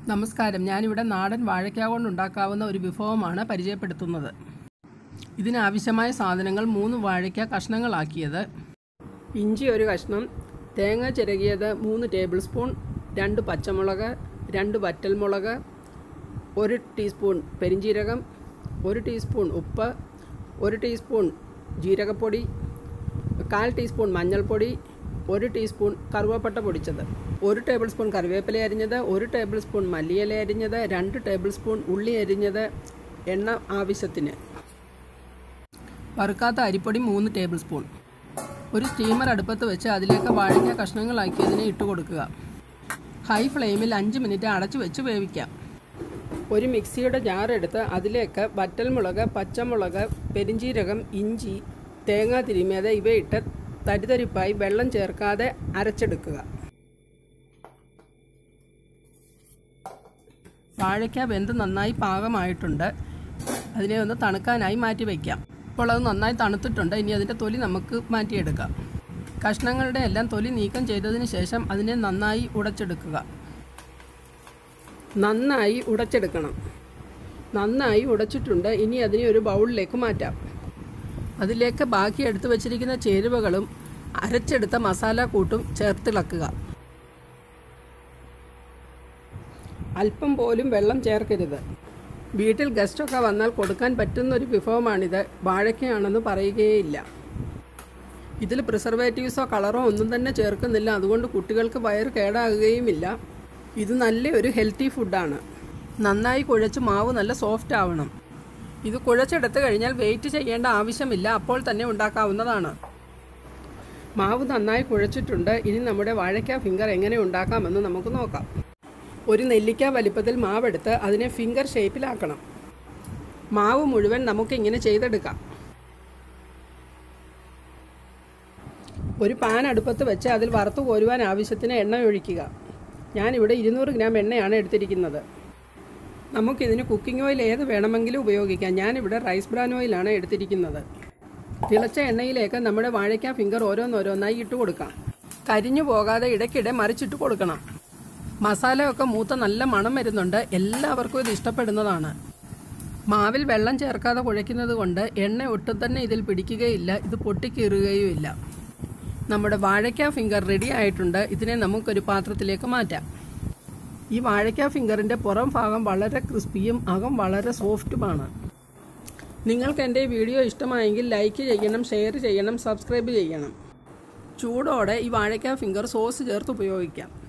നമസ്കാരം ഞാനിവിടെ നാടൻ വാഴയ്ക്ക കൊണ്ടുണ്ടാക്കാവുന്ന ഒരു വിഭവമാണ് പരിചയപ്പെടുത്തുന്നത് ഇതിനാവശ്യമായ സാധനങ്ങൾ മൂന്ന് വാഴയ്ക്ക കഷ്ണങ്ങളാക്കിയത് ഇഞ്ചി ഒരു കഷ്ണം തേങ്ങ ചിരകിയത് മൂന്ന് ടേബിൾ സ്പൂൺ രണ്ട് പച്ചമുളക് രണ്ട് വറ്റൽമുളക് ഒരു ടീസ്പൂൺ പെരിഞ്ജീരകം ഒരു ടീസ്പൂൺ ഉപ്പ് ഒരു ടീസ്പൂൺ ജീരകപ്പൊടി കാൽ ടീസ്പൂൺ മഞ്ഞൾപ്പൊടി ഒരു ടീസ്പൂൺ കറുവപ്പട്ട പൊടിച്ചത് ഒരു ടേബിൾ സ്പൂൺ കറിവേപ്പില അരിഞ്ഞത് ഒരു ടേബിൾ സ്പൂൺ മല്ലിയില അരിഞ്ഞത് രണ്ട് ടേബിൾ സ്പൂൺ ഉള്ളി അരിഞ്ഞത് എണ്ണ ആവശ്യത്തിന് വറുക്കാത്ത അരിപ്പൊടി മൂന്ന് ടേബിൾ സ്പൂൺ ഒരു സ്റ്റീമർ അടുപ്പത്ത് വെച്ച് അതിലേക്ക് വാഴയ്ക്ക കഷ്ണങ്ങളാക്കിയതിനെ ഇട്ട് കൊടുക്കുക ഹൈ ഫ്ലെയിമിൽ അഞ്ച് മിനിറ്റ് അടച്ചു വെച്ച് വേവിക്കാം ഒരു മിക്സിയുടെ ജാർ എടുത്ത് അതിലേക്ക് വറ്റൽമുളക് പച്ചമുളക് പെരിഞ്ചീരകം ഇഞ്ചി തേങ്ങ തിരുമിയത് ഇവയിട്ട് തരിതരിപ്പായി വെള്ളം ചേർക്കാതെ അരച്ചെടുക്കുക വാഴയ്ക്ക വെന്ത് നന്നായി പാകമായിട്ടുണ്ട് അതിനെ ഒന്ന് തണുക്കാനായി മാറ്റി വയ്ക്കാം ഇപ്പോൾ അത് നന്നായി തണുത്തിട്ടുണ്ട് ഇനി അതിൻ്റെ തൊലി നമുക്ക് മാറ്റിയെടുക്കാം കഷ്ണങ്ങളുടെ എല്ലാം തൊലി നീക്കം ചെയ്തതിന് ശേഷം അതിനെ നന്നായി ഉടച്ചെടുക്കുക നന്നായി ഉടച്ചെടുക്കണം നന്നായി ഉടച്ചിട്ടുണ്ട് ഇനി അതിനെ ഒരു ബൗളിലേക്ക് മാറ്റാം അതിലേക്ക് ബാക്കി എടുത്തു വച്ചിരിക്കുന്ന ചേരുവകളും അരച്ചെടുത്ത മസാല കൂട്ടും ചേർത്തിളക്കുക അല്പം പോലും വെള്ളം ചേർക്കരുത് വീട്ടിൽ ഗസ്റ്റൊക്കെ വന്നാൽ കൊടുക്കാൻ പറ്റുന്ന ഒരു വിഭവമാണിത് വാഴയ്ക്കയാണെന്ന് പറയുകയേയില്ല ഇതിൽ പ്രിസർവേറ്റീവ്സോ കളറോ ഒന്നും തന്നെ ചേർക്കുന്നില്ല അതുകൊണ്ട് കുട്ടികൾക്ക് വയറ് കേടാകുകയുമില്ല ഇത് നല്ലൊരു ഹെൽത്തി ഫുഡാണ് നന്നായി കുഴച്ച് മാവ് നല്ല സോഫ്റ്റ് ആവണം ഇത് കുഴച്ചെടുത്ത് കഴിഞ്ഞാൽ വെയിറ്റ് ചെയ്യേണ്ട ആവശ്യമില്ല അപ്പോൾ തന്നെ ഉണ്ടാക്കാവുന്നതാണ് മാവ് നന്നായി കുഴച്ചിട്ടുണ്ട് ഇനി നമ്മുടെ വാഴയ്ക്ക ഫിംഗർ എങ്ങനെ ഉണ്ടാക്കാമെന്ന് നമുക്ക് നോക്കാം ഒരു നെല്ലിക്ക വലിപ്പത്തിൽ മാവെടുത്ത് അതിനെ ഫിംഗർ ഷേപ്പിലാക്കണം മാവ് മുഴുവൻ നമുക്കിങ്ങനെ ചെയ്തെടുക്കാം ഒരു പാൻ അടുപ്പത്ത് വെച്ച് അതിൽ വറുത്ത് കോരുവാൻ ആവശ്യത്തിന് എണ്ണ ഒഴിക്കുക ഞാനിവിടെ ഇരുന്നൂറ് ഗ്രാം എണ്ണയാണ് എടുത്തിരിക്കുന്നത് നമുക്കിതിന് കുക്കിംഗ് ഓയിൽ ഏത് വേണമെങ്കിലും ഉപയോഗിക്കാം ഞാനിവിടെ റൈസ് ബ്രാൻ ഓയിലാണ് എടുത്തിരിക്കുന്നത് തിളച്ച എണ്ണയിലേക്ക് നമ്മുടെ വാഴയ്ക്ക ഫിംഗർ ഓരോന്നോരോന്നായി ഇട്ട് കൊടുക്കാം കരിഞ്ഞു പോകാതെ ഇടയ്ക്കിടെ മറിച്ചിട്ട് കൊടുക്കണം മസാലയൊക്കെ മൂത്ത നല്ല മണം വരുന്നുണ്ട് എല്ലാവർക്കും ഇത് ഇഷ്ടപ്പെടുന്നതാണ് മാവിൽ വെള്ളം ചേർക്കാതെ കുഴയ്ക്കുന്നത് കൊണ്ട് എണ്ണ ഒട്ടും തന്നെ ഇതിൽ പിടിക്കുകയില്ല ഇത് പൊട്ടിക്കീറുകയുമില്ല നമ്മുടെ വാഴയ്ക്ക ഫിംഗർ റെഡി ആയിട്ടുണ്ട് ഇതിനെ നമുക്കൊരു പാത്രത്തിലേക്ക് മാറ്റാം ഈ വാഴയ്ക്ക ഫിംഗറിൻ്റെ പുറം ഭാഗം വളരെ ക്രിസ്പിയും അകം വളരെ സോഫ്റ്റുമാണ് നിങ്ങൾക്ക് എൻ്റെ വീഡിയോ ഇഷ്ടമായെങ്കിൽ ലൈക്ക് ചെയ്യണം ഷെയർ ചെയ്യണം സബ്സ്ക്രൈബ് ചെയ്യണം ചൂടോടെ ഈ വാഴയ്ക്ക ഫിംഗർ സോസ് ചേർത്ത് ഉപയോഗിക്കാം